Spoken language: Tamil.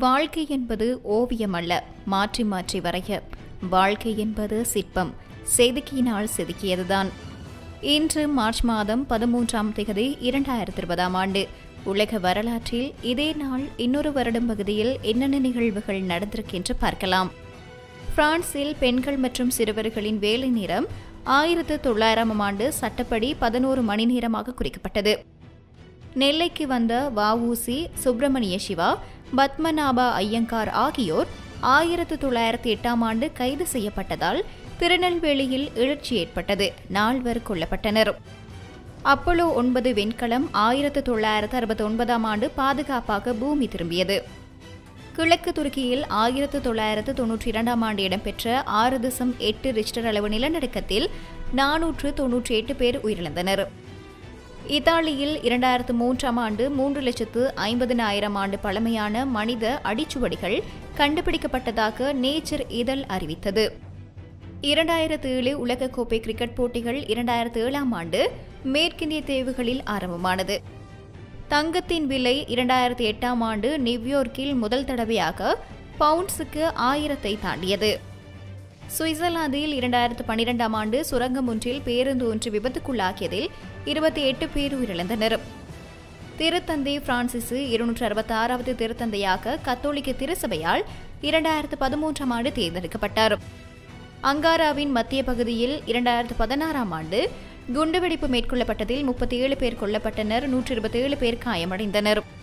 வாழ்க்கை என்பது ஓவியம் அல்ல மாற்றி மாற்றி வரைய வாழ்க்கை என்பது சிற்பம் செதுக்கினால் செதுக்கியதுதான் இன்று மார்ச் மாதம் பதிமூன்றாம் தேதி இரண்டாயிரத்தி இருபதாம் ஆண்டு உலக வரலாற்றில் இதே நாள் இன்னொரு வருடம் பகுதியில் என்னென்ன நிகழ்வுகள் நடந்திருக்கின்ற பார்க்கலாம் பிரான்சில் பெண்கள் மற்றும் சிறுவர்களின் வேலை நேரம் ஆயிரத்து தொள்ளாயிரமாம் ஆண்டு சட்டப்படி பதினோரு மணி நேரமாக குறிக்கப்பட்டது நெல்லைக்கு வந்த வஉசி சுப்பிரமணிய சிவா பத்மநாபா ஐயங்கார் ஆகியோர் ஆயிரத்து தொள்ளாயிரத்தி எட்டாம் ஆண்டு கைது செய்யப்பட்டதால் திருநெல்வேலியில் எழுச்சி ஏற்பட்டது நால்வர் கொல்லப்பட்டனர் அப்போலோ ஒன்பது விண்கலம் ஆயிரத்து தொள்ளாயிரத்து அறுபத்தி ஒன்பதாம் ஆண்டு பாதுகாப்பாக பூமி திரும்பியது கிழக்கு துருக்கியில் ஆயிரத்து தொள்ளாயிரத்து தொன்னூற்றி இரண்டாம் ஆண்டு இடம்பெற்ற ஆறு தசம் எட்டு ரிக்டர் அளவு நிலநடுக்கத்தில் நானூற்று தொன்னூற்றி எட்டு பேர் உயிரிழந்தனர் இத்தாலியில் இரண்டாயிரத்து மூன்றாம் ஆண்டு மூன்று லட்சத்து ஐம்பதினாயிரம் ஆண்டு பழமையான மனித அடிச்சுவடிகள் கண்டுபிடிக்கப்பட்டதாக நேச்சர் இதழ் அறிவித்தது இரண்டாயிரத்து ஏழு உலகக்கோப்பை கிரிக்கெட் போட்டிகள் இரண்டாயிரத்து ஏழாம் ஆண்டு மேற்கிந்திய தீவுகளில் ஆரம்பமானது தங்கத்தின் விலை இரண்டாயிரத்தி எட்டாம் ஆண்டு நியூயார்க்கில் முதல் தடவையாக பவுண்ட்ஸுக்கு ஆயிரத்தை தாண்டியது சுவிட்சர்லாந்தில் இரண்டாயிரத்து பன்னிரெண்டாம் ஆண்டு சுரங்கம் ஒன்றில் பேருந்து ஒன்று விபத்துக்குள்ளாக்கியதில் இருபத்தி எட்டு பேர் உயிரிழந்தனர் திருத்தந்தை பிரான்சிசு இருநூற்று அறுபத்தி ஆறாவது திருத்தந்தையாக கத்தோலிக்க திருசபையால் இரண்டாயிரத்து பதிமூன்றாம் ஆண்டு தேர்ந்தெடுக்கப்பட்டார் அங்காராவின் மத்திய பகுதியில் இரண்டாயிரத்து பதினாறாம் ஆண்டு குண்டுவெடிப்பு மேற்கொள்ளப்பட்டதில் முப்பத்தி ஏழு பேர் கொல்லப்பட்டனர் நூற்றி இருபத்தி ஏழு பேர் காயமடைந்தனர்